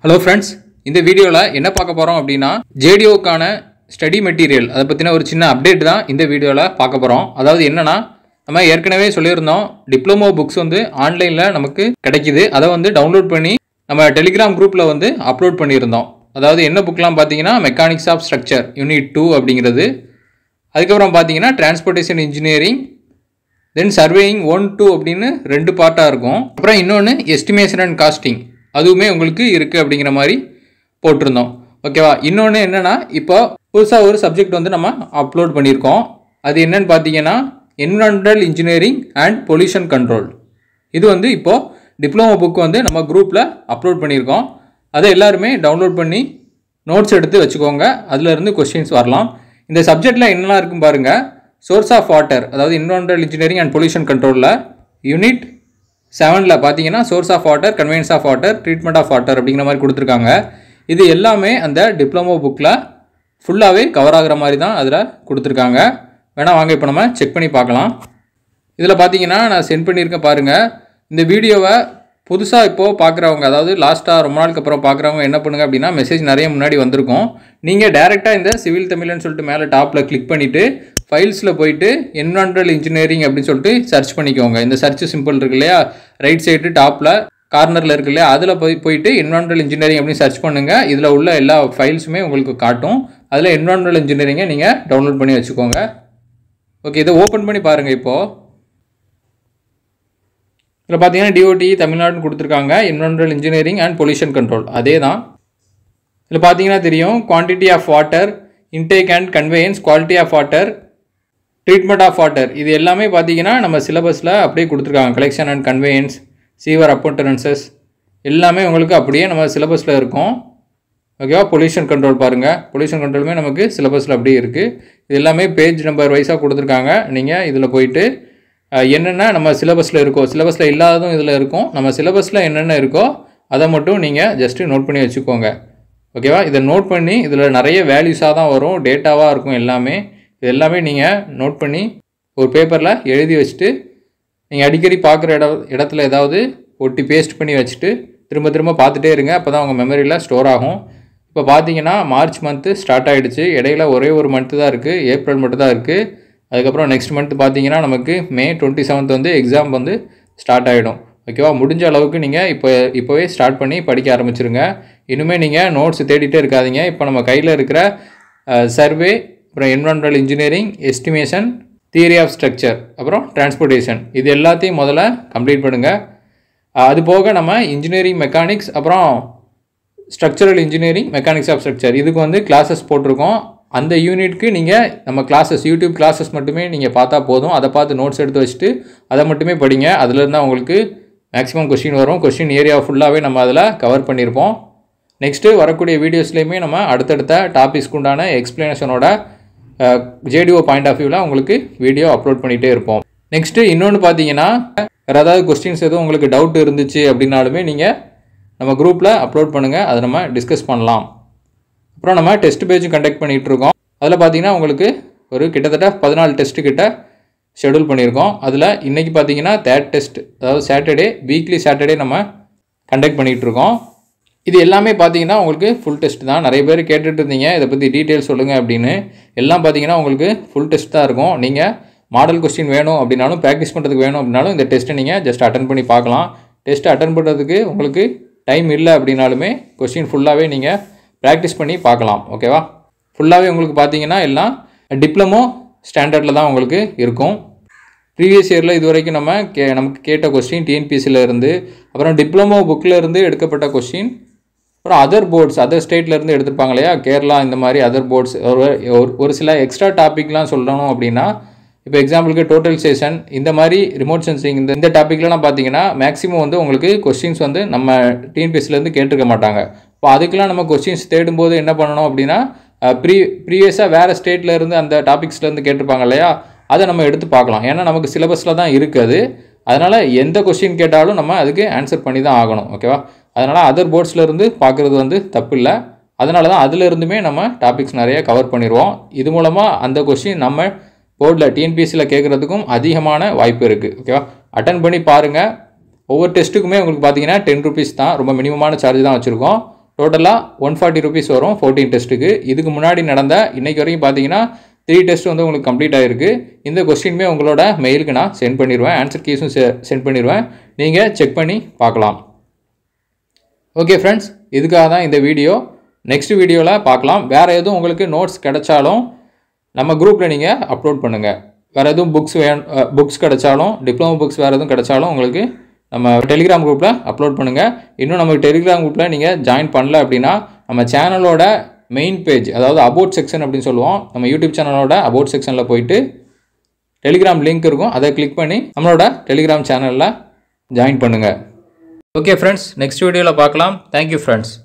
hello friends இந்த வீடியோவில் என்ன பார்க்க போகிறோம் அப்படின்னா ஜேடிஓக்கான ஸ்டடி மெட்டீரியல் அதை பற்றின ஒரு சின்ன அப்டேட் தான் இந்த வீடியோவில் பார்க்க போகிறோம் அதாவது என்னன்னா நம்ம ஏற்கனவே சொல்லியிருந்தோம் டிப்ளமோ புக்ஸ் வந்து ஆன்லைனில் நமக்கு கிடைக்குது அதை வந்து டவுன்லோட் பண்ணி நம்ம டெலிகிராம் குரூப்பில் வந்து அப்லோட் பண்ணியிருந்தோம் அதாவது என்ன புக்லாம் பார்த்தீங்கன்னா mechanics of structure unit two அப்படிங்கிறது அதுக்கப்புறம் பார்த்தீங்கன்னா transportation engineering then surveying one two அப்படின்னு ரெண்டு பார்ட்டாக இருக்கும் அப்புறம் இன்னொன்று எஸ்டிமேஷன் அண்ட் காஸ்டிங் அதுவுமே உங்களுக்கு இருக்குது அப்படிங்கிற மாதிரி போட்டிருந்தோம் ஓகேவா இன்னொன்று என்னென்னா இப்போ புதுசாக ஒரு சப்ஜெக்ட் வந்து நம்ம அப்லோட் பண்ணியிருக்கோம் அது என்னன்னு பார்த்தீங்கன்னா environmental engineering and pollution control இது வந்து இப்போது டிப்ளமோ புக் வந்து நம்ம குரூப்பில் அப்லோட் பண்ணியிருக்கோம் அதை எல்லாருமே டவுன்லோட் பண்ணி நோட்ஸ் எடுத்து வச்சுக்கோங்க அதுலேருந்து கொஸ்டின்ஸ் வரலாம் இந்த சப்ஜெக்டில் என்னெல்லாம் இருக்கும் பாருங்கள் சோர்ஸ் ஆஃப் வாட்டர் அதாவது என்விரான்மெண்டல் இன்ஜினியரிங் அண்ட் பொல்யூஷன் கண்ட்ரோலில் யூனிட் செவனில் பார்த்தீங்கன்னா source of water conveyance of water treatment of water அப்படிங்கிற மாதிரி கொடுத்துருக்காங்க இது எல்லாமே அந்த டிப்ளமோ புக்கில் ஃபுல்லாகவே கவர் ஆகுற மாதிரி தான் அதில் கொடுத்துருக்காங்க வேணால் வாங்க இப்போ நம்ம செக் பண்ணி பார்க்கலாம் இதில் பார்த்தீங்கன்னா நான் சென்ட் பண்ணியிருக்கேன் பாருங்கள் இந்த வீடியோவை புதுசாக இப்போது பார்க்குறவங்க அதாவது லாஸ்ட்டாக ரொம்ப நாளுக்கு அப்புறம் பார்க்குறவங்க என்ன பண்ணுங்க அப்படின்னா மெசேஜ் நிறைய முன்னாடி வந்திருக்கும் நீங்கள் டேரெக்டாக இந்த சிவில் தமிழ்னு சொல்லிட்டு மேலே டாப்பில் கிளிக் பண்ணிவிட்டு ஃபைல்ஸில் போயிட்டு என்விரான்மெண்டல் இன்ஜினியரிங் அப்படின்னு சொல்லிட்டு சர்ச் பண்ணிக்கோங்க இந்த சர்ச் சிம்பிள் இருக்கு இல்லையா ரைட் சைடு டாப்பில் கார்னரில் இருக்கு இல்லையா அதில் போய் போயிட்டு என்விரான்மெண்டல் இன்ஜினியரிங் அப்படின்னு சர்ச் பண்ணுங்கள் இதில் உள்ள எல்லா ஃபைல்ஸுமே உங்களுக்கு காட்டும் அதில் என்விரான்மெண்டல் இன்ஜினியரிங்கை நீங்கள் டவுன்லோட் பண்ணி வச்சுக்கோங்க ஓகே இதை ஓப்பன் பண்ணி பாருங்கள் இப்போது இதில் பார்த்தீங்கன்னா டிஓடி தமிழ்நாடுன்னு கொடுத்துருக்காங்க environmental engineering and pollution control அதே தான் இதில் பார்த்தீங்கன்னா தெரியும் quantity of water intake and conveyance quality of water treatment of water இது எல்லாமே பார்த்தீங்கன்னா நம்ம சிலபஸில் அப்படியே கொடுத்துருக்காங்க collection and conveyance sewer appurtenances எல்லாமே உங்களுக்கு அப்படியே நம்ம சிலபஸில் இருக்கும் ஓகேவா பொல்யூஷன் கண்ட்ரோல் பாருங்கள் பொல்யூஷன் கண்ட்ரோலுமே நமக்கு சிலபஸில் அப்படியே இருக்குது இது எல்லாமே பேஜ் நம்பர் வைஸாக கொடுத்துருக்காங்க நீங்கள் இதில் போயிட்டு அஹ், என்னென்ன நம்ம சிலபஸில் இருக்கோ சிலபஸில் இல்லாததும் இதில் இருக்கும் நம்ம சிலபஸில் என்னென்ன இருக்கோ அதை மட்டும் நீங்கள் ஜஸ்ட்டு நோட் பண்ணி வச்சுக்கோங்க ஓகேவா இதை நோட் பண்ணி இதில் நிறைய வேல்யூஸாக தான் வரும் டேட்டாவாக இருக்கும் எல்லாமே இது எல்லாமே நீங்கள் நோட் பண்ணி ஒரு பேப்பரில் எழுதி வச்சுட்டு நீங்கள் அடிக்கடி பார்க்குற இட இடத்துல ஏதாவது ஒட்டி பேஸ்ட் பண்ணி வச்சுட்டு திரும்ப திரும்ப பார்த்துட்டே இருங்க அப்போ தான் உங்கள் மெமரியில் ஸ்டோர் ஆகும் இப்போ பார்த்தீங்கன்னா மார்ச் மந்த்து ஸ்டார்ட் ஆகிடுச்சு இடையில ஒரே ஒரு மந்த்து தான் இருக்குது ஏப்ரல் மட்டும் தான் இருக்குது அதுக்கப்புறம் நெக்ஸ்ட் மந்த் பார்த்தீங்கன்னா நமக்கு மே டுவெண்ட்டி செவன்த் வந்து எக்ஸாம் வந்து ஸ்டார்ட் ஆகிடும் ஓகேவா முடிஞ்ச அளவுக்கு நீங்கள் இப்போ இப்போவே ஸ்டார்ட் பண்ணி படிக்க ஆரம்பிச்சிருங்க இனிமேல் நீங்கள் நோட்ஸ் தேடிட்டே இருக்காதீங்க இப்போ நம்ம கையில் இருக்கிற சர்வே அப்புறம் environmental engineering estimation theory of structure அப்புறம் டிரான்ஸ்போர்ட்டேஷன் இது எல்லாத்தையும் முதல்ல கம்ப்ளீட் பண்ணுங்கள் அது போக நம்ம இன்ஜினியரிங் மெக்கானிக்ஸ் அப்புறம் structural engineering mechanics of structure இதுக்கு வந்து கிளாஸஸ் போட்டிருக்கோம் அந்த யூனிட்க்கு நீங்கள் நம்ம கிளாஸஸ் யூடியூப் கிளாஸஸ் மட்டுமே நீங்கள் பார்த்தா போதும் அதை பார்த்து நோட்ஸ் எடுத்து வச்சுட்டு அதை மட்டுமே படிங்க அதுலேருந்து தான் உங்களுக்கு மேக்ஸிமம் கொஷின் வரும் கொஷின் ஏரியா ஃபுல்லாகவே நம்ம அதில் கவர் பண்ணியிருப்போம் நெக்ஸ்ட்டு வரக்கூடிய வீடியோஸ்லேயுமே நம்ம அடுத்தடுத்த டாபிக்ஸ்க்கு உண்டான எக்ஸ்ப்ளனேஷனோட ஜேடிஓ பாயிண்ட் ஆஃப் வியூவில் உங்களுக்கு வீடியோ அப்லோட் பண்ணிகிட்டே இருப்போம் நெக்ஸ்ட்டு இன்னொன்று பார்த்தீங்கன்னா வேறு ஏதாவது கொஸ்டின்ஸ் எதுவும் உங்களுக்கு டவுட் இருந்துச்சு அப்படின்னாலுமே நீங்கள் நம்ம குரூப்பில் அப்லோட் பண்ணுங்கள் அதை நம்ம டிஸ்கஸ் பண்ணலாம் அப்புறம் நம்ம டெஸ்ட் பேஜும் கண்டக்ட் பண்ணிகிட்டு இருக்கோம் அதில் பார்த்தீங்கன்னா உங்களுக்கு ஒரு கிட்டத்தட்ட பதினாலு டெஸ்ட்டு கிட்ட ஷெடியூல் பண்ணியிருக்கோம் அதில் இன்றைக்கி பார்த்தீங்கன்னா தேர்ட் டெஸ்ட் அதாவது சாட்டர்டே வீக்லி சாட்டர்டே நம்ம கண்டக்ட் பண்ணிகிட்டு இருக்கோம் இது எல்லாமே பார்த்தீங்கன்னா உங்களுக்கு ஃபுல் டெஸ்ட் தான் நிறைய பேர் கேட்டுட்டு இருந்தீங்க இதை பற்றி டீட்டெயில் சொல்லுங்கள் அப்படின்னு எல்லாம் பார்த்தீங்கன்னா உங்களுக்கு ஃபுல் டெஸ்ட் தான் இருக்கும் நீங்கள் மாடல் கொஸ்டின் வேணும் அப்படின்னாலும் ப்ராக்டிஸ் பண்ணுறதுக்கு வேணும் அப்படின்னாலும் இந்த டெஸ்ட்டை நீங்கள் ஜஸ்ட் அட்டன் பண்ணி பார்க்கலாம் டெஸ்ட் அட்டன் பண்ணுறதுக்கு உங்களுக்கு டைம் இல்லை அப்படின்னாலுமே கொஸ்டின் ஃபுல்லாகவே நீங்கள் ப்ராக்டிஸ் பண்ணி பார்க்கலாம் ஓகேவா ஃபுல்லாகவே உங்களுக்கு பார்த்தீங்கன்னா எல்லாம் டிப்ளமோ ஸ்டாண்டர்டில் தான் உங்களுக்கு இருக்கும் ப்ரீவியஸ் இயரில் இது வரைக்கும் நம்ம கே நமக்கு கேட்ட கொஸ்டின் டிஎன்பிசியில் இருந்து அப்புறம் டிப்ளமோ புக்கில் இருந்து எடுக்கப்பட்ட கொஸ்டின் அப்புறம் அதர் போர்ட்ஸ் அதர் ஸ்டேட்லேருந்து எடுத்திருப்பாங்க இல்லையா கேரளா இந்த மாதிரி அதர் போர்ட்ஸ் ஒரு ஒரு- ஒரு சில எக்ஸ்ட்ரா டாபிக்லாம் சொல்லணும் அப்படின்னா இப்போ எக்ஸாம்பிளுக்கு டோட்டல் சேஷன் இந்த மாதிரி ரிமோட் சென்சிங் இந்த இந்த டாப்பிக்லாம் பார்த்தீங்கன்னா மேக்ஸிமம் வந்து உங்களுக்கு கொஸ்டின்ஸ் வந்து நம்ம டிஎன்பிஎஸ்சிலேருந்து கேட்டிருக்க மாட்டாங்க இப்போ அதுக்கெலாம் நம்ம கொஸ்டின்ஸ் தேடும்போது என்ன பண்ணணும் அப்படின்னா ப்ரீ ப்ரீவியஸாக வேறு ஸ்டேட்டில் இருந்து அந்த டாபிக்ஸ்லேருந்து கேட்டிருப்பாங்க இல்லையா அதை நம்ம எடுத்து பார்க்கலாம் ஏன்னா நமக்கு சிலபஸில் தான் இருக்குது அதனால் எந்த கொஸ்டின் கேட்டாலும் நம்ம அதுக்கு ஆன்சர் பண்ணி தான் ஆகணும் ஓகேவா அதனால் அதர் போர்ட்ஸ்லேருந்து பார்க்குறது வந்து தப்பு இல்லை அதனால தான் அதுல இருந்துமே நம்ம டாபிக்ஸ் நிறைய கவர் பண்ணிடுவோம் இது மூலமாக அந்த கொஸ்டின் நம்ம போர்டில் டிஎன்பிஎஸ்சியில் கேட்குறதுக்கும் அதிகமான வாய்ப்பு இருக்குது ஓகேவா அட்டன் பண்ணி பாருங்கள் ஒவ்வொரு டெஸ்ட்டுக்குமே உங்களுக்கு பார்த்தீங்கன்னா டென் ருபீஸ் தான் ரொம்ப மினிமமான சார்ஜ் தான் வச்சுருக்கோம் டோட்டலாக ஒன் ஃபார்ட்டி ருபீஸ் வரும் ஃபோர்டீன் டெஸ்ட்டுக்கு இதுக்கு முன்னாடி நடந்த இன்னைக்கு வரைக்கும் பார்த்தீங்கன்னா த்ரீ டெஸ்ட் வந்து உங்களுக்கு கம்ப்ளீட் ஆகிருக்கு இந்த கொஸ்டினுமே உங்களோட மெயிலுக்கு நான் சென்ட் பண்ணிடுவேன் ஆன்சர் கீஸும் சென்ட் பண்ணிடுவேன் நீங்கள் செக் பண்ணி பார்க்கலாம் ஓகே ஃப்ரெண்ட்ஸ் இதுக்காக தான் இந்த வீடியோ நெக்ஸ்ட் வீடியோவில் பார்க்கலாம் வேறு எதுவும் உங்களுக்கு நோட்ஸ் கிடைச்சாலும் நம்ம குரூப்பில் நீங்கள் அப்லோட் பண்ணுங்கள் வேறு எதுவும் புக்ஸ் வே புக்ஸ் கிடைச்சாலும் டிப்ளமோ புக்ஸ் வேறு எதுவும் கிடைச்சாலும் உங்களுக்கு நம்ம டெலிகிராம் குரூப்பில் அப்லோட் பண்ணுங்கள் இன்னும் நம்ம டெலிகிராம் குரூப்பில் நீங்கள் ஜாயின் பண்ணல அப்படின்னா நம்ம சேனலோட மெயின் பேஜ் அதாவது அபவுட் செக்ஷன் அப்படின்னு சொல்லுவோம் நம்ம யூடியூப் சேனலோட அபவுட் செக்ஷனில் போயிட்டு டெலிகிராம் லிங்க் இருக்கும் அதை கிளிக் பண்ணி நம்மளோட டெலிகிராம் சேனலில் ஜாயின் பண்ணுங்கள் ஓகே ஃப்ரெண்ட்ஸ் நெக்ஸ்ட் வீடியோவில் பார்க்கலாம் தேங்க்யூ ஃப்ரெண்ட்ஸ்